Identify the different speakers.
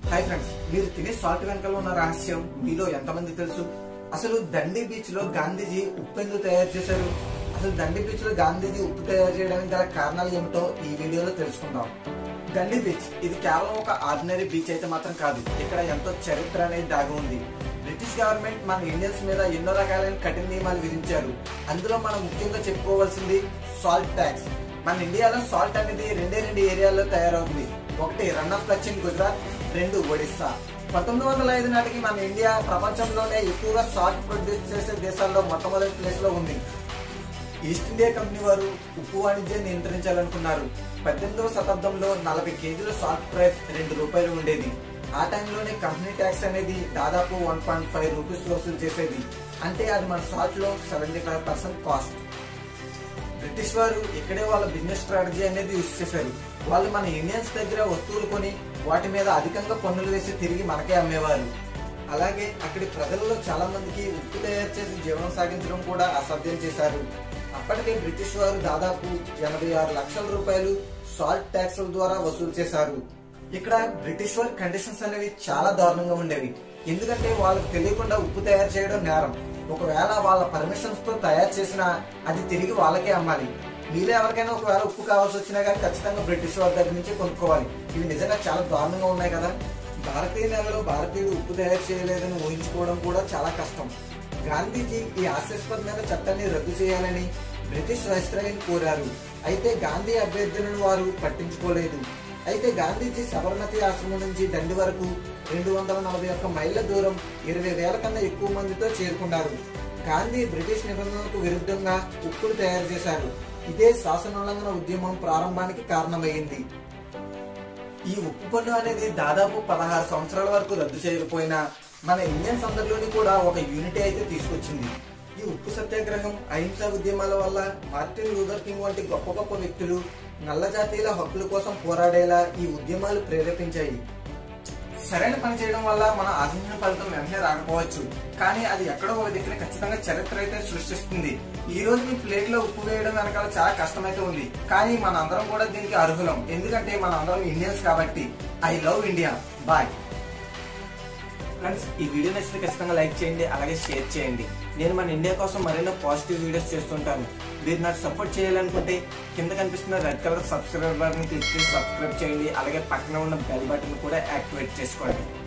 Speaker 1: hi friends మీరు తినే salt వెనకాల ఉన్న రహస్యం మీలో ఎంతమంది తెలుసు అసలు దండి బీచ్ లో గాంధీజీ ఉప్పు ఎందుకు తయారు చేశారు అసలు దండి బీచ్ లో గాంధీజీ ఉప్పు తయారు చేయడానికి గల కారణాలు ఏమిటో ఈ వీడియోలో తెలుసుకుందాం దండి బీచ్ ఇది కేవలం ఒక ఆర్డినరీ బీచ్ అయితే మాత్రం కాదు ఇక్కడ ఎంతో చరిత్ర అనేది దాగి ఉంది బ్రిటిష్ గవర్నమెంట్ మన ఇండియన్స్ మీద ఎన్నో రకాలైన కఠిన నియమాలు విధించారు అందులో మనం ముఖ్యంగా చెప్పుకోవాల్సింది సాల్ట్ ట్యాక్స్ మన ఇండియాలో సాల్ట్ అనేది రెండే రెండు ఏరియాల్లో తయారవుతుంది ఒకటి రన్ ఆఫ్ కచ్ ఇన్ గుజరాత్ రెండు ఒడిస్సా పంతొమ్మిది వందల ఐదు నాటికి మన ఇండియా ప్రపంచంలోనే ఎక్కువగా సాల్ట్ ప్రొడ్యూస్ చేసే దేశాల్లో మొట్టమొదటి ప్లేస్ లో ఉంది ఈస్ట్ ఇండియా కంపెనీ వారు ఉప్పు వాణిజ్యం నియంత్రించాలనుకున్నారు పద్దెనిమిదవ శతాబ్దంలో నలభై కేజీల సాల్ట్ ప్రైస్ రెండు రూపాయలు ఉండేది ఆ టైంలోనే కంపెనీ ట్యాక్స్ అనేది దాదాపు వన్ పాయింట్ ఫైవ్ రూపీస్ వసూలు చేసేది అంటే అది మన సాల్ట్ లో seventy five percent cost British వారు ఇక్కడే వాళ్ళ బిజినెస్ స్ట్రాటజీ అనేది యూస్ చేశారు వాళ్ళు మన ఇండియన్స్ దగ్గర వస్తువులు కొని వాటి మీద అధికంగా పన్నులు వేసి తిరిగి మనకే అమ్మేవారు అలాగే అక్కడి ప్రజలలో చాలా మందికి ఉప్పు తయారు చేసి జీవనం సాగించడం కూడా అసాధ్యం చేశారు అప్పటికే బ్రిటిష్ వారు దాదాపు ఎనభై ఆరు లక్షల రూపాయలు సాల్ట్ ట్యాక్స్ల ద్వారా వసూలు చేశారు ఇక్కడ బ్రిటిష్ వారి కండిషన్స్ అనేవి చాలా దారుణంగా ఉండేవి ఎందుకంటే వాళ్ళకి తెలియకుండా ఉప్పు తయారు చేయడం నేరం ఒకవేళ వాళ్ళ పర్మిషన్స్ తో తయారు చేసినా అది తిరిగి వాళ్ళకే అమ్మాలి మీలో ఎవరికైనా ఒకవేళ ఉప్పు కావాల్సి వచ్చినా కానీ ఖచ్చితంగా బ్రిటిష్ వారి దగ్గర నుంచి కొనుక్కోవాలి ఇవి నిజంగా చాలా దారుణంగా ఉన్నాయి కదా భారతీయ నేలలో భారతీయుడు ఉప్పు తయారు చేయలేదని ఊహించుకోవడం కూడా చాలా కష్టం గాంధీజీ ఈ హాస్యాస్పదమైన చట్టాన్ని రద్దు చేయాలని బ్రిటిష్ వైస్రాయిని కోరారు అయితే గాంధీ అభ్యర్థులను వారు పట్టించుకోలేదు అయితే గాంధీజీ సబర్మతి ఆశ్రమం నుంచి దండి వరకు రెండు వందల నలభై ఒక్క మైళ్ళ దూరం ఇరవై వేల కన్నా ఎక్కువ మందితో చేరుకున్నారు గాంధీ బ్రిటిష్ నిబంధనలకు విరుద్ధంగా ఉప్పును తయారు చేశారు ఇదే శాసనోల్లంఘన ఉద్యమం ప్రారంభానికి కారణమైంది ఈ ఉప్పు పన్ను అనేది దాదాపు పదహారు సంవత్సరాల వరకు రద్దు చేయకపోయినా మన ఇండియన్స్ అందరిలోని కూడా ఒక యూనిటీ అయితే తీసుకొచ్చింది ఈ ఉప్పు సత్యాగ్రహం అహింసా ఉద్యమాల వల్ల మార్టిన్ లూథర్ కింగ్ వంటి గొప్ప గొప్ప వ్యక్తులు నల్ల జాతీయుల హక్కుల కోసం పోరాడేలా ఈ ఉద్యమాలు ప్రేరేపించాయి సరైన పని చేయడం వల్ల మనం ఆశించిన ఫలితం వెంటనే రాకపోవచ్చు కానీ అది ఎక్కడో ఒక దగ్గర ఖచ్చితంగా చరిత్ర అయితే సృష్టిస్తుంది ఈ రోజు మీ ప్లేట్ లో ఉప్పు వేయడం వెనకాల చాలా కష్టమైతే ఉంది కానీ మన అందరం కూడా దీనికి అర్హులం ఎందుకంటే మన అందరం ఇండియన్స్ కాబట్టి I love India bye friends ఈ వీడియో నచ్చితే ఖచ్చితంగా లైక్ చేయండి అలాగే షేర్ చేయండి నేను మన ఇండియా కోసం మరెన్నో పాజిటివ్ వీడియోస్ చేస్తుంటాను మీరు నాకు సపోర్ట్ చేయాలనుకుంటే కింద కనిపిస్తున్న red colour subscribe button click చేసి సబ్స్క్రైబ్ చేయండి అలాగే పక్కన ఉన్న బెల్ బటన్ కూడా యాక్టివేట్ చేసుకోండి